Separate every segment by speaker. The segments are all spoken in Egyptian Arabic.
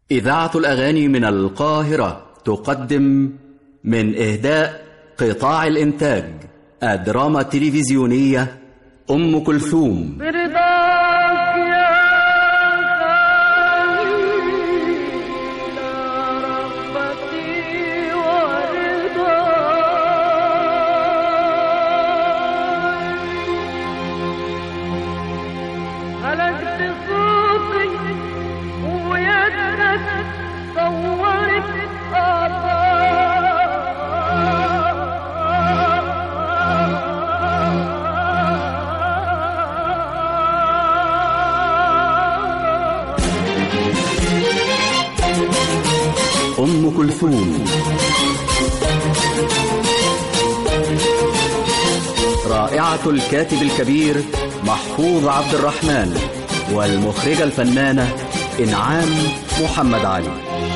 Speaker 1: إذاعة الأغاني من القاهرة تقدم من إهداء قطاع الإنتاج الدراما التلفزيونية أم كلثوم
Speaker 2: برضاك يا خليل رغبتي ورضاي غلقت صوتي ويدك صورت
Speaker 1: أم كلثوم رائعة الكاتب الكبير محفوظ عبد الرحمن والمخرجة الفنانة إنعام محمد علي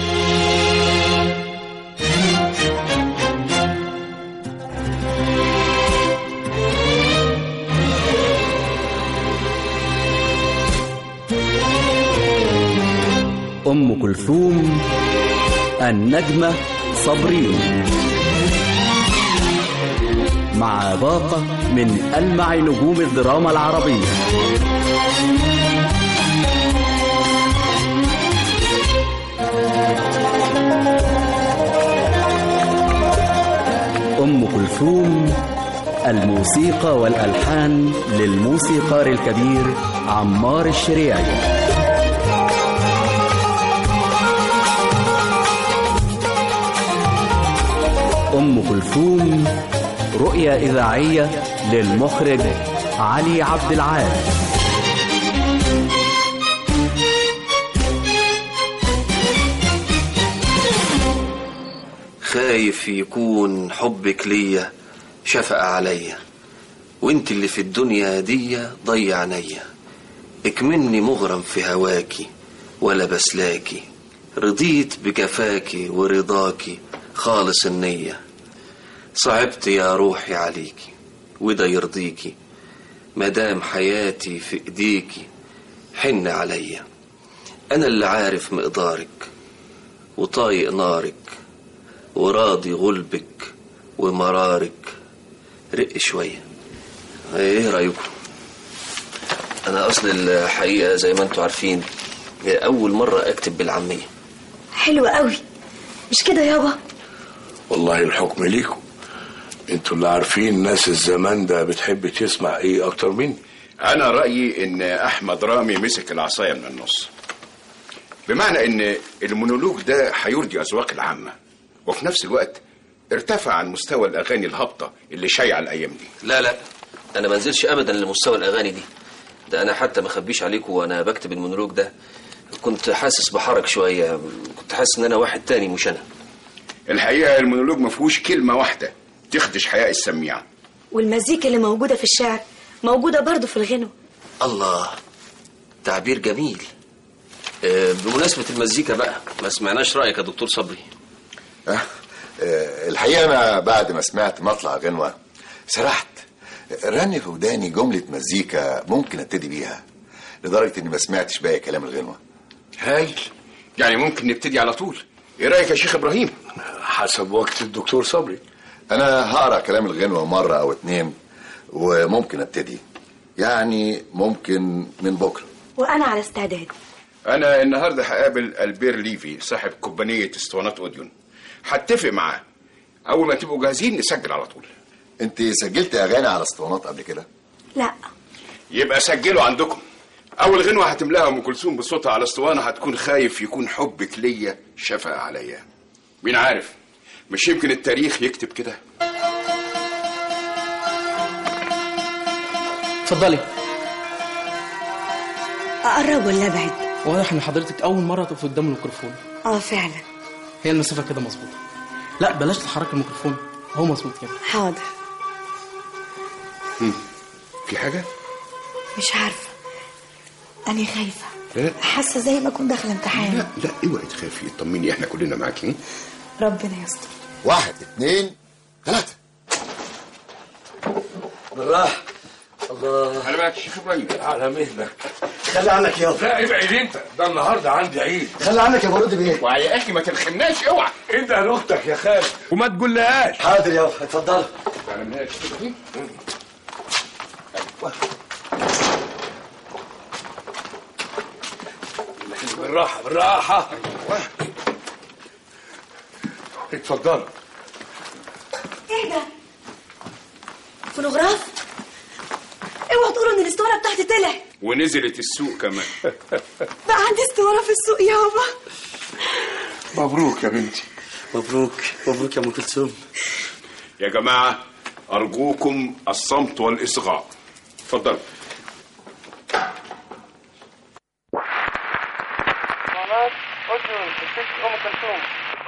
Speaker 1: أم كلثوم النجمة صبرين مع باقة من ألمع نجوم الدراما العربية أم كلثوم الموسيقى والألحان للموسيقار الكبير عمار الشريعي أم كلثوم رؤية إذاعية للمخرج علي عبد العال
Speaker 3: خايف يكون حبك ليا شفقة عليا وانت اللي في الدنيا دي ضيع عينيا اكمني مغرم في هواكي ولا بسلاكي رضيت بجفاكي ورضاكي خالص النية صعبت يا روحي عليكي وده يرضيكي مدام حياتي في ايديكي حن عليا انا اللي عارف مقدارك وطايق نارك وراضي غلبك ومرارك رق شوية ايه رأيكم انا اصل الحقيقة زي ما انتوا عارفين هي اول مرة اكتب بالعامية
Speaker 4: حلو قوي مش كده يابا
Speaker 5: والله الحكم ليكم انتوا اللي عارفين ناس الزمان ده بتحب تسمع ايه اكتر مني
Speaker 6: انا رايي ان احمد رامي مسك العصايه من النص بمعنى ان المونولوج ده هيرضي اذواق العامه وفي نفس الوقت ارتفع عن مستوى الاغاني الهابطه اللي شايعه الايام دي
Speaker 3: لا لا انا ما انزلش ابدا لمستوى الاغاني دي ده انا حتى ما اخبيش عليكم وانا بكتب المونولوج ده كنت حاسس بحرج شويه كنت حاسس ان انا واحد تاني مش انا
Speaker 6: الحقيقه المونولوج ما فيهوش كلمه واحده تخدش حياء السميع
Speaker 4: والمزيكا اللي موجودة في الشعر موجودة برضو في الغنوة
Speaker 3: الله تعبير جميل آه، بمناسبة المزيكا بقى ما سمعناش رأيك يا دكتور صبري
Speaker 7: أه آه، الحقيقة أنا بعد ما سمعت مطلع غنوة سرحت رن في وداني جملة مزيكا ممكن ابتدي بيها لدرجة إني ما سمعتش باقي كلام الغنوة
Speaker 6: هايل يعني ممكن نبتدي على طول ايه رايك يا شيخ ابراهيم
Speaker 5: حسب وقت الدكتور صبري
Speaker 7: أنا هقرأ كلام الغنوة مرة أو اتنين وممكن ابتدي يعني ممكن من بكرة
Speaker 4: وأنا على استعداد
Speaker 6: انا النهارده هقابل البير ليفي صاحب كومبانيه اسطوانات اوديون هتفق معاه اول ما تبقوا جاهزين نسجل على طول
Speaker 7: أنت سجلت أغاني على اسطوانات قبل كده؟
Speaker 4: لا
Speaker 6: يبقى سجلوا عندكم اول غنوه هتملاها ام كلثوم بصوتها على اسطوانه هتكون خايف يكون حبك ليا شفقه عليا مين عارف مش يمكن التاريخ يكتب كده
Speaker 8: اتفضلي
Speaker 4: أقرب ولا أبعد؟
Speaker 8: واضح ان حضرتك اول مره تقف قدام الميكروفون
Speaker 4: آه فعلا
Speaker 8: هي المسافه كده مظبوطه لا بلاش تحرك الميكروفون هو مظبوط كده
Speaker 4: حاضر
Speaker 6: في حاجه
Speaker 4: مش عارفة أنا خايفة
Speaker 6: لا.
Speaker 4: حاسة زي ما أكون داخلة امتحان
Speaker 6: لا لا اوعي تخافي اطمني احنا كلنا معاكي
Speaker 4: ربنا يستر
Speaker 7: واحد اتنين تلاتة
Speaker 3: بالراحة
Speaker 5: الله
Speaker 6: انا بقى شوف ابراهيم
Speaker 5: على مهلك
Speaker 9: خلي عنك يابا
Speaker 5: لا ابعد انت ده النهارده عندي عيد
Speaker 9: خلي عنك يا بارودي بيه
Speaker 6: ويا اخي ما تلخمناش اوعى
Speaker 5: انت اختك يا خالد وما تقولهاش
Speaker 9: حاضر يابا اتفضل
Speaker 6: تعالى من هنا شوف ابراهيم
Speaker 5: بالراحه بالراحه اتفضل
Speaker 4: ايه ده فونوغراف اوعى تقولوا ان الاسطوانه بتاعتي طلع
Speaker 6: ونزلت السوق كمان
Speaker 4: بقى عندي اسطوانه في السوق يابا
Speaker 5: مبروك يا بنتي
Speaker 9: مبروك مبروك يا ام كلثوم
Speaker 6: يا جماعه ارجوكم الصمت والاصغاء اتفضل
Speaker 2: خلاص اذن الست ام كلثوم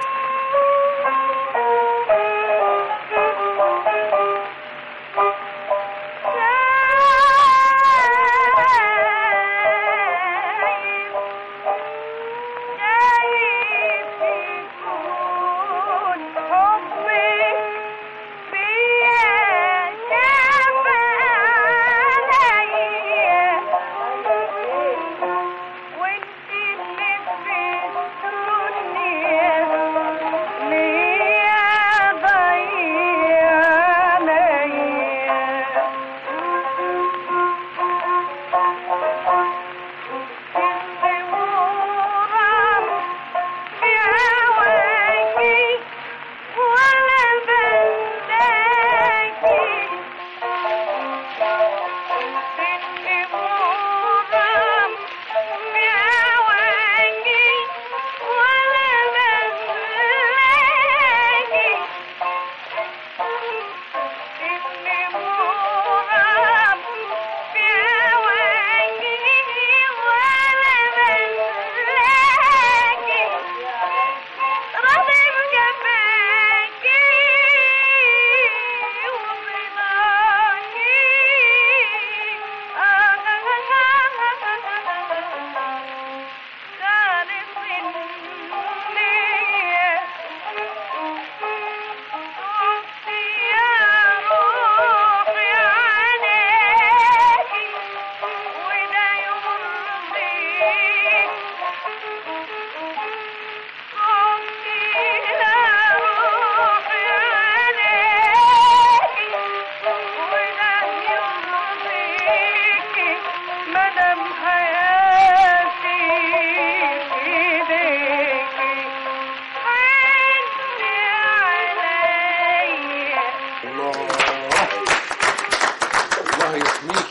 Speaker 5: الله يحميك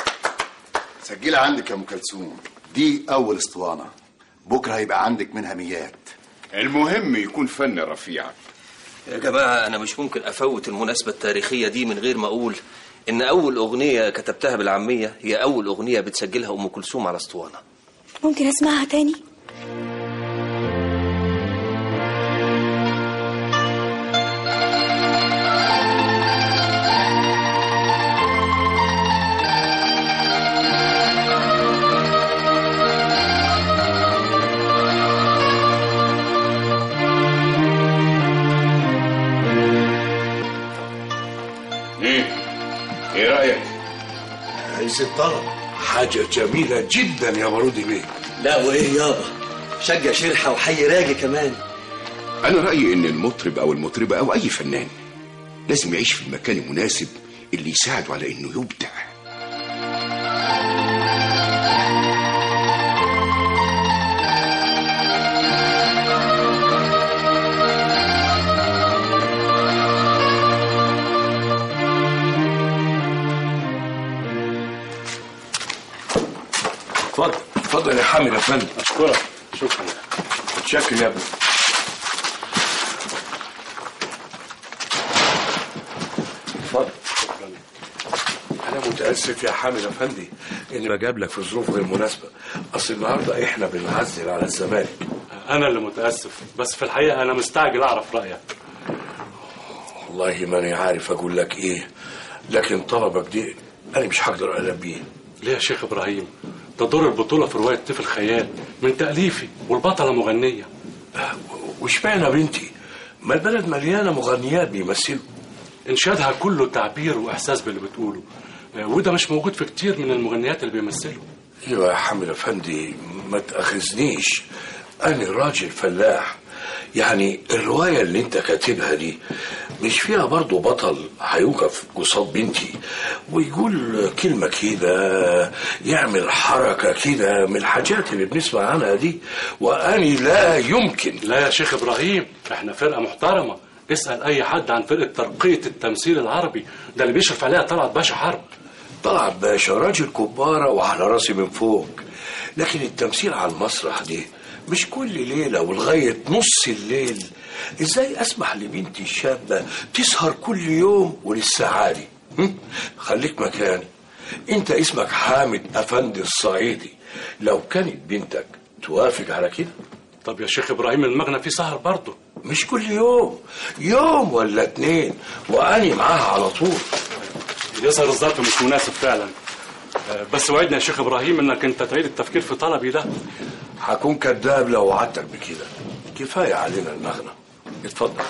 Speaker 7: سجلي عندك يا ام كلثوم دي اول اسطوانه بكره هيبقى عندك منها ميات
Speaker 6: المهم يكون فن رفيع
Speaker 3: يا جماعة أنا مش ممكن أفوت المناسبة التاريخية دي من غير ما أقول إن أول أغنية كتبتها بالعامية هي أول أغنية بتسجلها أم كلثوم على اسطوانة
Speaker 4: ممكن اسمعها تاني
Speaker 6: ايه ايه رايك
Speaker 5: عايز الطلب حاجة جميلة جدا يا بارودي بيه
Speaker 9: لا وايه يابا شجع شرحه وحي راجي كمان
Speaker 6: انا رايي ان المطرب او المطربه او اي فنان لازم يعيش في المكان المناسب اللي يساعده على انه يبدع
Speaker 5: اتفضل اتفضل يا حامد يا فندم
Speaker 8: اشكرك شكرا
Speaker 5: متشكر يا ابني اتفضل انا متاسف يا حامد افندي اني بجاب لك في ظروف غير مناسبه اصل النهارده احنا بنعزل على الزمالك
Speaker 10: انا اللي متاسف بس في الحقيقه انا مستعجل اعرف رايك
Speaker 5: والله ماني عارف اقول لك ايه لكن طلبك دي انا مش هقدر البيه
Speaker 10: ليه يا شيخ ابراهيم ده دور البطوله في روايه طفل خيال من تاليفي والبطله مغنيه
Speaker 5: واشمعنى بنتي ما البلد مليانه مغنيات بيمثلوا
Speaker 10: انشادها كله تعبير واحساس باللي بتقوله آه، وده مش موجود في كتير من المغنيات اللي بيمثلوا
Speaker 5: ايوه يا حامد افندي ما تاخذنيش انا راجل فلاح يعني الرواية اللي انت كاتبها دي مش فيها برضو بطل هيوقف قصاد بنتي ويقول كلمة كده يعمل حركة كده من الحاجات اللي بنسمع عنها دي وأني لا يمكن
Speaker 10: لا يا شيخ ابراهيم احنا فرقه محترمه اسال اي حد عن فرقه ترقيه التمثيل العربي ده اللي بيشرف عليها طلعت باشا حرب
Speaker 5: طلعت باشا راجل كبارة وعلى راسي من فوق لكن التمثيل على المسرح دي مش كل ليلة ولغاية نص الليل ازاي اسمح لبنتي الشابة تسهر كل يوم وللساعة دي هم؟ خليك مكاني انت اسمك حامد افندي الصعيدي لو كانت بنتك توافق على كده
Speaker 10: طب يا شيخ ابراهيم المغنى فيه سهر برضه
Speaker 5: مش كل يوم يوم ولا اتنين واني معاها على طول
Speaker 10: يظهر الظرف مش مناسب فعلا آه، بس وعدني يا شيخ ابراهيم انك انت تعيد التفكير في طلبي ده
Speaker 5: هكون كذاب لو وعدتك بكده كفايه علينا المغنى اتفضل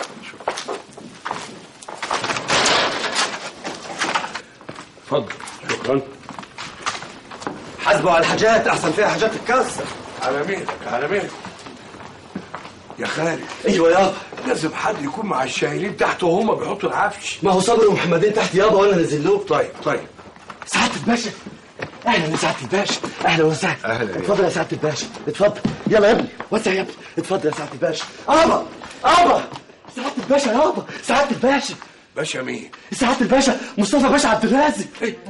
Speaker 5: اتفضل
Speaker 10: شكرا
Speaker 9: حاسبوا على الحاجات احسن فيها حاجات تتكسر
Speaker 5: على مهلك على مهلك يا خالد
Speaker 9: ايوه يابا
Speaker 5: لازم حد يكون مع الشايلين تحت وهما بيحطوا العفش
Speaker 9: ما هو صبري ومحمدين تحت يابا وانا نازل له
Speaker 5: طيب طيب
Speaker 9: سعاده الباشا اهلا يا سعاده الباشا اهلا وسهلا
Speaker 7: أهلا يا
Speaker 9: اتفضل يا سعاده الباشا اتفضل يلا يا ابني وسع يا ابني اتفضل يا سعاده الباشا ابا ابا سعاده الباشا يابا سعاده الباشا
Speaker 5: باشا مين
Speaker 9: سعاده الباشا مصطفى باشا عبد الرازق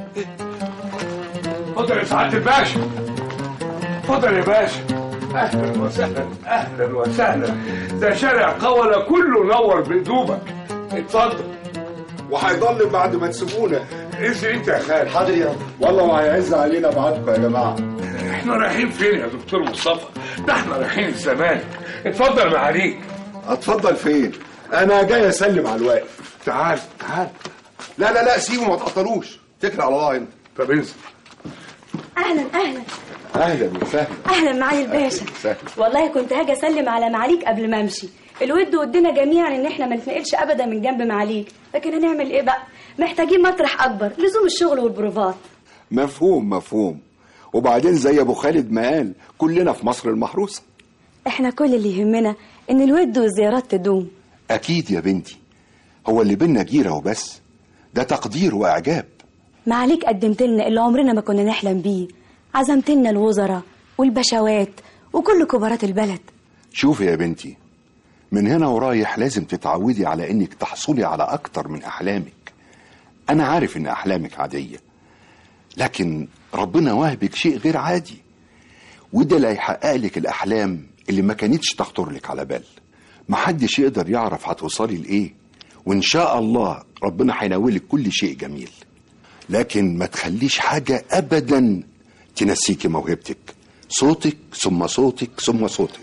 Speaker 5: اتفضل يا سعاده الباشا اتفضل يا باشا اهلا وسهلا اهلا وسهلا ده شارع قولة كله نور بهدومك اتفضل
Speaker 6: وهيضل بعد ما تسيبونا
Speaker 5: انزل انت يا خالد
Speaker 9: حاضر يابا
Speaker 6: والله وهيعز علينا بعدكم يا جماعه
Speaker 5: احنا رايحين فين يا دكتور مصطفى ده احنا رايحين الزمالك اتفضل معاليك
Speaker 6: اتفضل فين انا جاي اسلم على الواقف
Speaker 5: تعال تعال
Speaker 6: لا لا لا سيبه ما تعطلوش اتكل على الله انت
Speaker 5: طب انزل
Speaker 4: اهلا اهلا
Speaker 6: اهلا وسهلا
Speaker 4: اهلا معالي الباشا
Speaker 6: سهلا
Speaker 4: والله كنت هاجي اسلم على معاليك قبل ما امشي الود ودنا جميعا ان احنا ما نتنقلش ابدا من جنب معاليك لكن هنعمل ايه بقى محتاجين مطرح اكبر لزوم الشغل والبروفات
Speaker 6: مفهوم مفهوم وبعدين زي ابو خالد ما قال كلنا في مصر المحروسه
Speaker 4: احنا كل اللي يهمنا ان الود والزيارات تدوم
Speaker 6: اكيد يا بنتي هو اللي بينا جيره وبس ده تقدير واعجاب
Speaker 4: معاليك قدمت لنا اللي عمرنا ما كنا نحلم بيه عزمت لنا الوزراء والبشوات وكل كبارات البلد
Speaker 6: شوفي يا بنتي من هنا ورايح لازم تتعودي على انك تحصلي على اكتر من احلامك انا عارف ان احلامك عاديه لكن ربنا وهبك شيء غير عادي وده اللي هيحقق لك الاحلام اللي ما كانتش تخطر لك على بال محدش يقدر يعرف هتوصلي لايه وان شاء الله ربنا هيناولك كل شيء جميل لكن ما تخليش حاجه ابدا تنسيكي موهبتك صوتك ثم صوتك ثم صوتك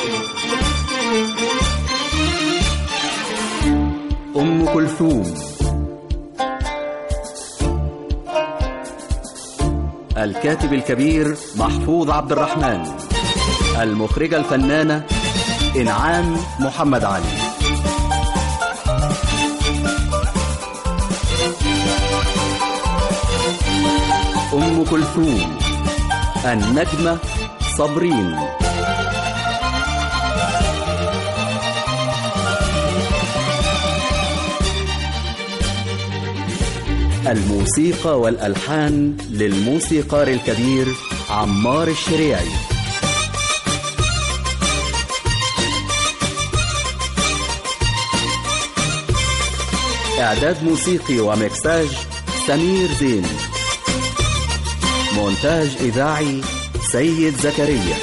Speaker 1: أم كلثوم الكاتب الكبير محفوظ عبد الرحمن المخرجة الفنانة إنعام محمد علي أم كلثوم النجمة صابرين الموسيقى والألحان للموسيقار الكبير عمار الشريعي إعداد موسيقي ومكساج سمير زين مونتاج إذاعي سيد زكريا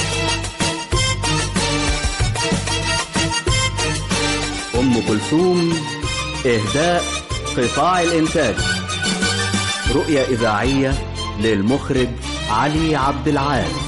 Speaker 1: أم كلثوم إهداء قطاع الإنتاج رؤية إذاعية للمخرج علي عبد العال